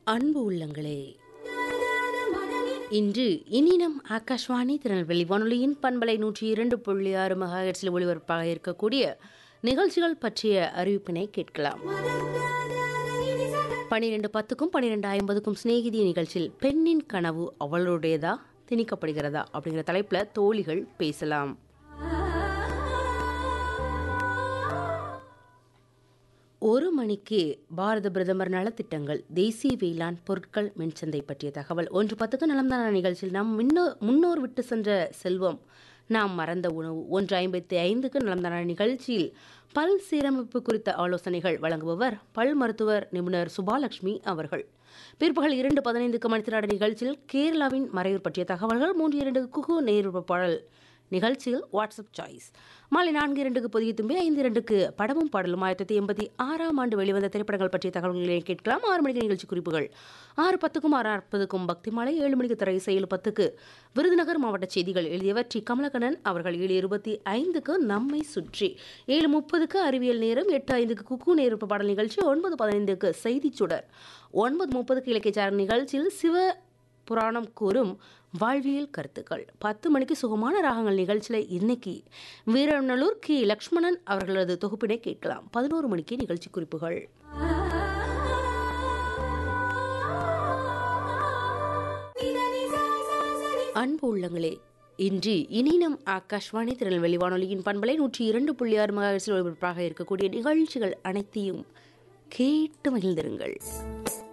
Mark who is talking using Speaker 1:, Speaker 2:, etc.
Speaker 1: அன்பு உள்ளங்களே இன்று இனினம் ஆகாஷ்வாணி திருநெல்வேலி வானொலியின் பண்பலை நூற்றி இரண்டு புள்ளி ஆறு மெகாஹெட்ஸில் ஒளிபரப்பாக இருக்கக்கூடிய நிகழ்ச்சிகள் பற்றிய அறிவிப்பினை கேட்கலாம் பனிரெண்டு பத்துக்கும் பன்னிரெண்டு ஐம்பதுக்கும் சிநேகிதி நிகழ்ச்சியில் பெண்ணின் கனவு அவளுடையதா திணிக்கப்படுகிறதா அப்படிங்கிற தலைப்பில் தோழிகள் பேசலாம் ஒரு மணிக்கு பாரத பிரதமர் நலத்திட்டங்கள் தேசிய வேளாண் பொருட்கள் மின்சந்தை பற்றிய தகவல் ஒன்று பத்துக்கு நலம்தான நிகழ்ச்சியில் நாம் முன்னோ முன்னோர் விட்டு சென்ற செல்வம் நாம் மறந்த உணவு ஒன்று ஐம்பத்தி ஐந்துக்கு நலம்தான நிகழ்ச்சியில் பல் சீரமைப்பு குறித்த ஆலோசனைகள் வழங்குபவர் பல் மருத்துவர் நிபுணர் சுபாலட்சுமி அவர்கள் பிற்பகல் இரண்டு பதினைந்துக்கு மணித்திராட நிகழ்ச்சியில் கேரளாவின் மறைவு பற்றிய தகவல்கள் மூன்று இரண்டு குகு நேரு பாடல் நிகழ்ச்சியில் வாட்ஸ்அப் சாய்ஸ் மாலை நான்கு இரண்டுக்கு புதிய தும்பி ஐந்து இரண்டுக்கு படமும் பாடலும் ஆயிரத்தி தொள்ளாயிரத்தி எண்பத்தி ஆறாம் ஆண்டு வெளிவந்த திரைப்படங்கள் பற்றிய தகவல்களை கேட்கலாம் ஆறு மணிக்கு நிகழ்ச்சி குறிப்புகள் ஆறு பத்துக்கும் ஆறு நாற்பதுக்கும் பக்தி மாலை ஏழு மணிக்கு திரை ஏழு பத்துக்கு விருதுநகர் மாவட்ட செய்திகள் எழுதியவர் டி கமலக்கண்ணன் அவர்கள் ஏழு இருபத்தி ஐந்துக்கு நம்மை சுற்றி ஏழு முப்பதுக்கு அறிவியல் நேரம் எட்டு ஐந்துக்கு குக்கு நேருப்பு பாடல் நிகழ்ச்சி ஒன்பது பதினைந்துக்கு செய்திச் சுடர் ஒன்பது முப்பதுக்கு இலக்கியச்சார நிகழ்ச்சியில் சிவ புராணம் கூறும் வாழ்வியல் கருத்துக்கள் பத்து மணிக்கு சுகமான ராகங்கள் நிகழ்ச்சியில் இன்னைக்கு வீரநல்லூர் கி லக்ஷ்மணன் அவர்களது தொகுப்பினை கேட்கலாம் பதினோரு மணிக்கு நிகழ்ச்சி குறிப்புகள் அன்பு உள்ளங்களே இன்று இனினம் ஆகாஷ்வாணி திருநெல்வேலி வானொலியின் பண்பலை நூற்றி இரண்டு புள்ளி ஆறு மகாசில் ஒளிபரப்பாக இருக்கக்கூடிய நிகழ்ச்சிகள் அனைத்தையும் கேட்டு மகிழ்ந்திருங்கள்